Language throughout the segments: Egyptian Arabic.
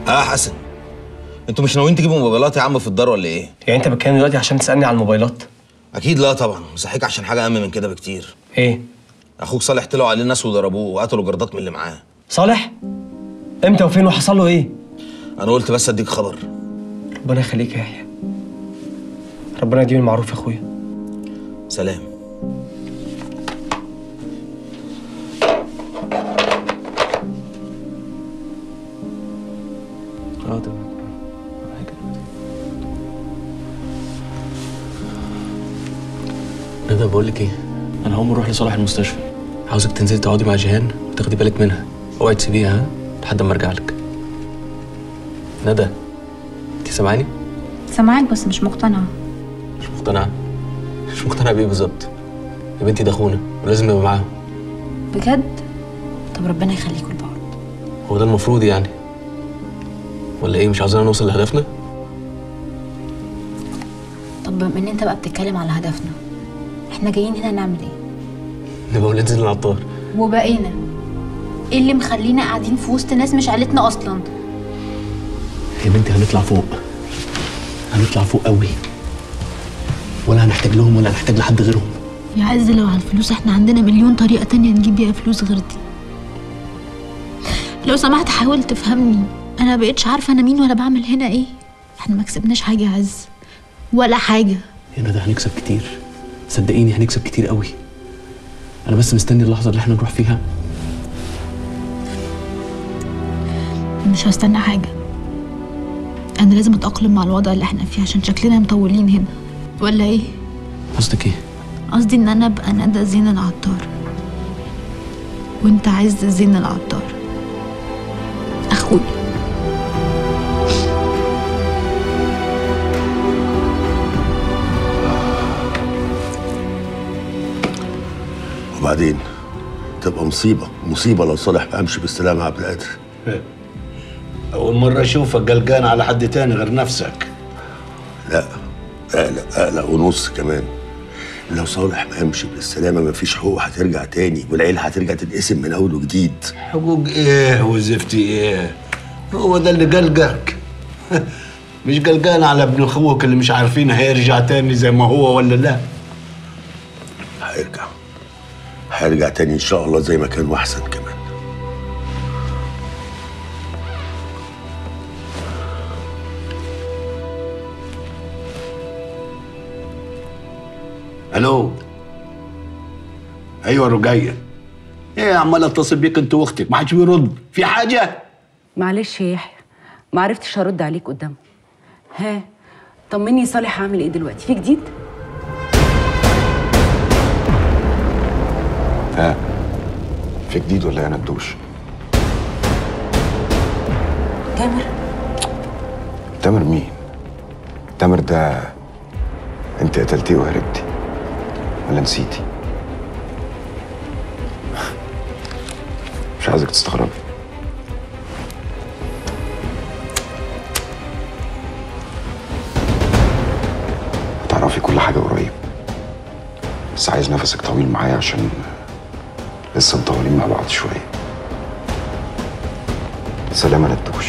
ها حسن انتوا مش ناويين تجيبوا موبايلات يا عم في الدار ولا ايه يعني انت بتكلمني دلوقتي عشان تسالني على الموبايلات اكيد لا طبعا مصحيك عشان حاجه اهم من كده بكتير ايه اخوك صالح طلعوا عليه الناس وضربوه وقتلوا جردات من اللي معاه صالح امتى وفين وحصل له ايه انا قلت بس اديك خبر ربنا يخليك يا يحيى ربنا يديم المعروف يا اخويا سلام ندى بقول لك ايه انا هقوم اروح لصالح المستشفى عاوزك تنزلي تقعدي مع جيهان وتاخدي بالك منها اوعي تسيبيها ها لحد ما ارجع لك ندى انت سامعاني سامعاك بس مش مقتنعة مش مقتنعه مش مقتنعه بايه بالظبط يا بنتي ده اخونا ولازم نبقى معاهم بجد طب ربنا يخليكوا لبعض هو ده المفروض يعني ولا ايه مش عاوزين نوصل لهدفنا طب بما ان انت بقى بتتكلم على هدفنا احنا جايين هنا نعمل ايه نبقى ولاد زين العطار وبقينا ايه اللي مخلينا قاعدين في وسط ناس مش عيلتنا اصلا يا بنتي هنطلع فوق هنطلع فوق قوي ولا هنحتاج لهم ولا هنحتاج لحد غيرهم يا عز لو على الفلوس احنا عندنا مليون طريقة تانية نجيب بيها فلوس غير دي لو سمحت حاول تفهمني انا مبقتش عارفة انا مين ولا بعمل هنا ايه احنا ما كسبناش حاجة يا عز ولا حاجة يا ندى هنكسب كتير صدقيني هنكسب كتير قوي انا بس مستني اللحظه اللي احنا نروح فيها مش هستنى حاجة انا لازم اتأقلم مع الوضع اللي احنا فيه عشان شكلنا مطولين هنا ولا ايه قصدك ايه قصدي ان انا ابقى ندى زين العطار وانت عز زين العطار اخوي وبعدين تبقى مصيبة مصيبة لو صالح ما قامش بالسلامة يا عبد القادر أول مرة أشوفك قلقان على حد تاني غير نفسك لا اقلق اقلق ونص كمان لو صالح ما قامش بالسلامة مفيش حقوق هترجع تاني والعيلة هترجع تتقسم من أول وجديد حقوق إيه وزفتي إيه هو ده اللي قلقك مش قلقان على ابن أخوك اللي مش عارفين هيرجع تاني زي ما هو ولا لا هيرجع هيرجع تاني إن شاء الله زي ما كان وأحسن كمان الو ايوه رقية ايه عمال اتصل بيك انت واختك ما حدش بيرد في حاجه معلش يا يحيى ما عرفتش ارد عليك قدامه ها طمني صالح عامل ايه دلوقتي في جديد ها في جديد ولا يا ندوش تامر تامر مين تامر ده انت قتلتيه وهربتي ولا نسيتي مش عايزك تستغربي هتعرفي كل حاجة قريب بس عايز نفسك طويل معايا عشان لسه مطولين مع بعض شوية سلام يا ندوش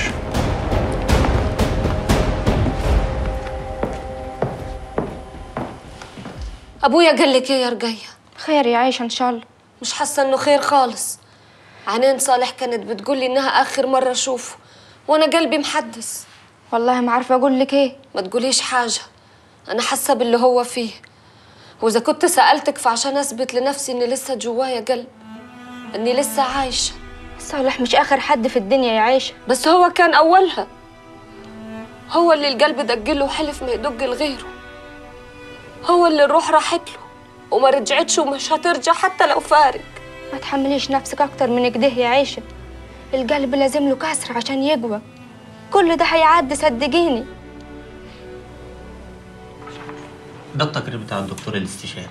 ابويا قال لك ايه يا رقية خير يا عايشة إن شاء الله مش حاسه انه خير خالص عنين صالح كانت بتقول لي انها اخر مره اشوفه وانا قلبي محدث والله ما عارفة أقول لك إيه ما تقوليش حاجه انا حاسه باللي هو فيه واذا كنت سالتك فعشان اثبت لنفسي اني لسه جوايا قلب اني لسه عايشه صالح مش آخر حد في الدنيا يا عايشة بس هو كان اولها هو اللي القلب دقله وحلف ما يدق لغيره هو اللي الروح راحت له وما رجعتش ومش هترجع حتى لو فارق ما تحمليش نفسك أكتر من كده يا عايشة القلب لازم له كسر عشان يقوى كل ده هيعدي صدقيني ده التقرير بتاع الدكتور الاستشاري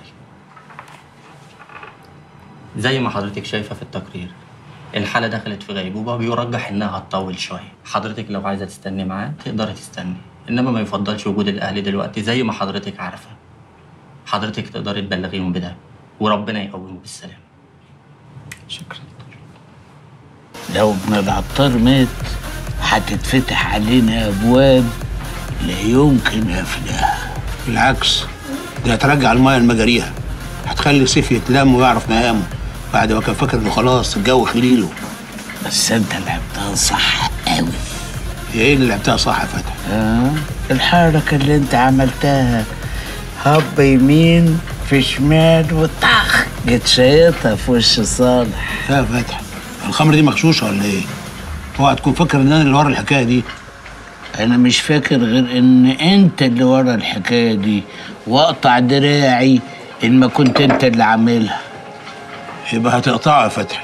زي ما حضرتك شايفة في التقرير الحالة دخلت في غيبوبة بيرجح إنها هتطول شوية حضرتك لو عايزة تستني معاه تقدري تستني إنما ما يفضلش وجود الأهل دلوقتي زي ما حضرتك عارفة حضرتك تقدري تبلغيهم بده وربنا يقومه بالسلامة لو ابن العطار مات وهتتفتح علينا ابواب لا يمكن قفلها بالعكس دي هترجع المايه لمجاريها هتخلي سيف يتلم ويعرف مقامه بعد ما كان فاكر انه خلاص الجو خليله بس انت لعبتها صح قوي هي ايه اللي لعبتها صح يا فتحي؟ اه الحركة اللي انت عملتها هب يمين في شمال وطخ جيت شايطها في وش صالح يا فتحي الخمر دي مغشوشه ولا ايه؟ اوعى تكون فاكر ان انا اللي ورا الحكايه دي انا مش فاكر غير ان انت اللي ورا الحكايه دي واقطع دراعي ان ما كنت انت اللي عاملها يبقى هتقطعها يا فتحي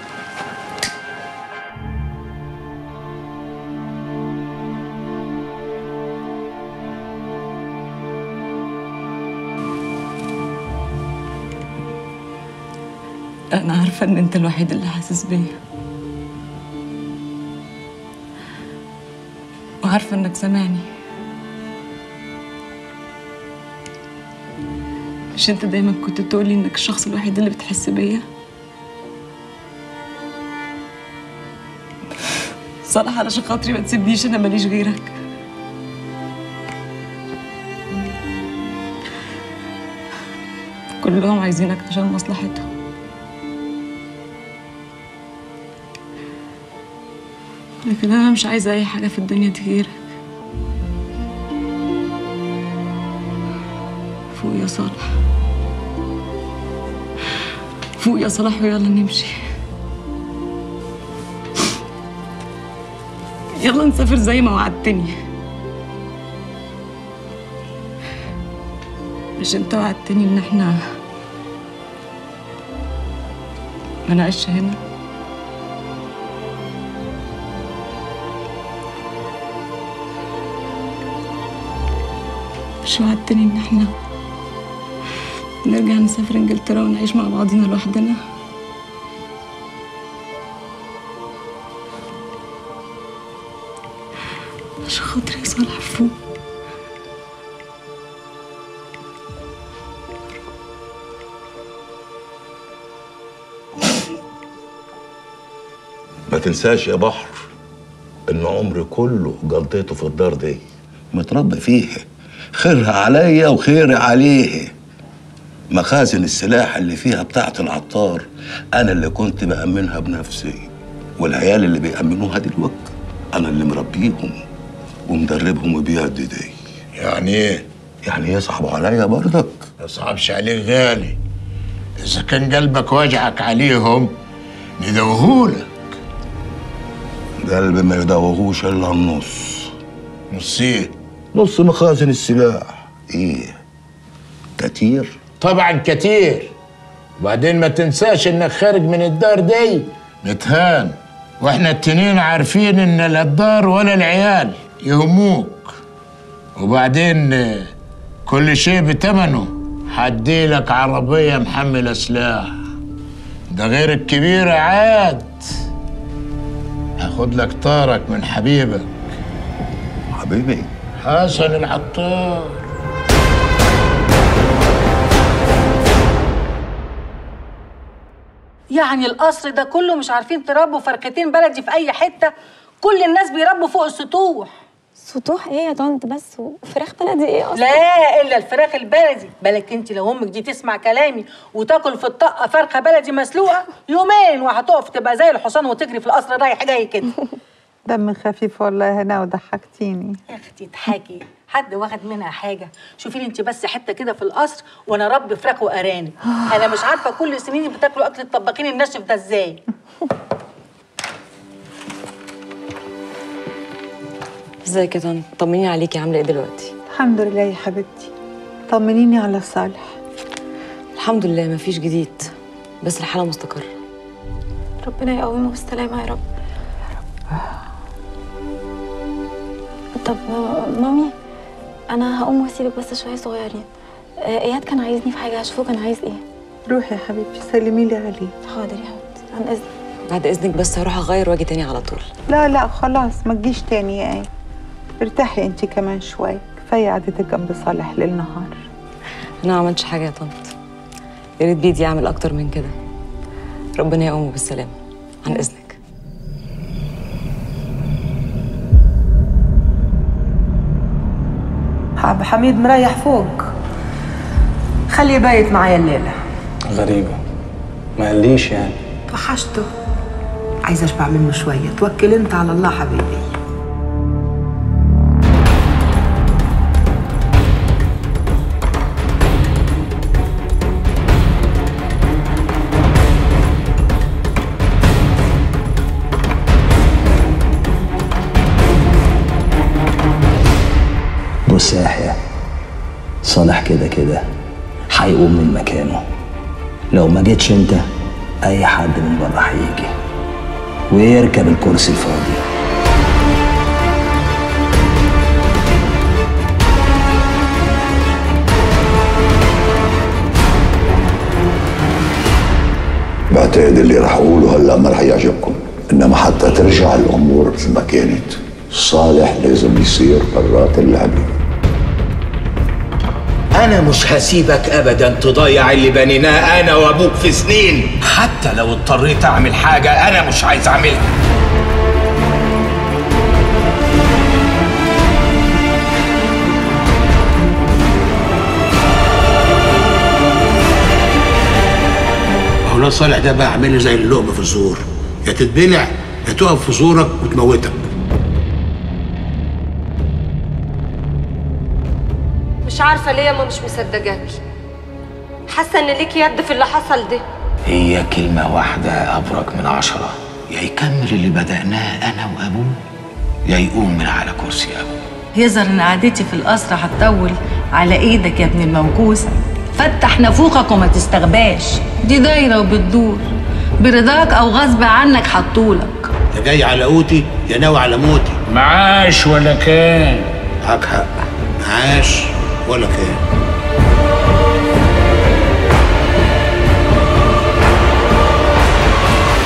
أنا عارفة إن أنت الوحيد اللي حاسس بيا وعارفة إنك سامعني مش أنت دايما كنت تقولي إنك الشخص الوحيد اللي بتحس بيا صالح علشان خاطري ما تسيبنيش أنا ماليش غيرك كلهم عايزينك عشان مصلحتهم لكن أنا مش عايزة أي حاجة في الدنيا تغيرك فوق يا صالح فوق يا صلاح ويلا نمشي يلا نسافر زي ما وعدتني مش انت وعدتني ان احنا ما نعيش هنا مش وعدتني ان احنا نرجع نسافر انجلترا ونعيش مع بعضينا لوحدنا عشان خاطري يا صالح فوق ما تنساش يا بحر ان عمري كله قضيته في الدار دي متربي فيها خيرها عليا وخيري عليه مخازن السلاح اللي فيها بتاعة العطار انا اللي كنت بأمنها بنفسي والعيال اللي بيأمنوها دلوقتي انا اللي مربيهم ومدربهم بيدي دي يعني ايه؟ يعني يصعبوا عليا برضك ما صعبش عليك غالي اذا كان قلبك وجعك عليهم ندوهولك قلبي ما يدوهوش الا النص نص ايه؟ نص مخازن السلاح ايه كتير طبعا كتير وبعدين ما تنساش انك خارج من الدار دي متهان واحنا التنين عارفين ان لا الدار ولا العيال يهموك وبعدين آه، كل شيء بتمنه هديلك عربية محملة سلاح ده غير الكبيرة عاد هاخد لك طارك من حبيبك حبيبي حسن العطار يعني القصر ده كله مش عارفين تربوا فرختين بلدي في اي حته كل الناس بيربوا فوق السطوح سطوح ايه يا طنط بس وفراخ بلدي ايه اصلا لا الا الفراخ البلدي بالك انت لو امك دي تسمع كلامي وتاكل في الطاقه فرخه بلدي مسلوقه يومين وهتقف تبقى زي الحصان وتجري في القصر رايح جاي كده دم خفيف والله هنا وضحكتيني يا اختي اضحكي حد واخد منها حاجه شوفي لي انت بس حته كده في القصر وانا ربي فراخ وارانب انا مش عارفه كل سنيني بتاكلوا اكل الطباخين الناشف ده ازاي ازيك يا طنط طمنيني عليكي عامله ايه دلوقتي الحمد لله يا حبيبتي طمنيني على صالح الحمد لله مفيش جديد بس الحاله مستقره ربنا يقومه بالسلامه يا رب طب آه، مامي انا هقوم واسيبك بس شويه صغيرين آه، اياد كان عايزني في حاجه هشوفه كان عايز ايه روحي يا حبيبتي سلمي لي عليه حاضر يا حبيبتي عن اذنك بعد اذنك بس هروح اغير واجي تاني على طول لا لا خلاص ما تجيش تاني يا ايه ارتاحي انت كمان شوي كفايه قعدتك جنب صالح ليل نهار انا ما عملتش حاجه يا طنط يا ريت بيدي يعمل اكتر من كده ربنا يقومه بالسلامه عن اذنك عبد حميد مريح فوق خليه يبيت معايا الليلة غريبة ما قاليش يعني وحشته عايزة اشبع منه شوية توكل انت على الله حبيبي بص يا يحيى صالح كده كده هيقوم من مكانه لو ما جيتش انت اي حد من بره هيجي ويركب الكرسي الفاضي بعتقد اللي رح اقوله هلا ما رح يعجبكم انما حتى ترجع الامور مثل ما كانت صالح لازم يصير برات اللعبه أنا مش هسيبك أبدا تضيع اللي بنيناه أنا وأبوك في سنين حتى لو اضطريت أعمل حاجة أنا مش عايز أعملها مولانا صالح ده بقى عامل لي زي اللقمه في الزور يا تتبلع يا تقف في زورك وتموتك مش عارفة ليه ما مش مصدقاكي حاسة ان ليك يد في اللي حصل ده هي كلمة واحدة أبرك من عشرة يا يكمل اللي بدأناه أنا وأبوه يا يقوم من على كرسي أبوه يظهر ان قعدتي في القصر هتطول على ايدك يا ابن الموكوسه فتح نافوخك وما تستغباش دي دايره وبتدور برضاك او غصب عنك حطولك يا جاي على قوتي يا ناوي على موتي معاش ولا كان معاك حق معاش ولا كان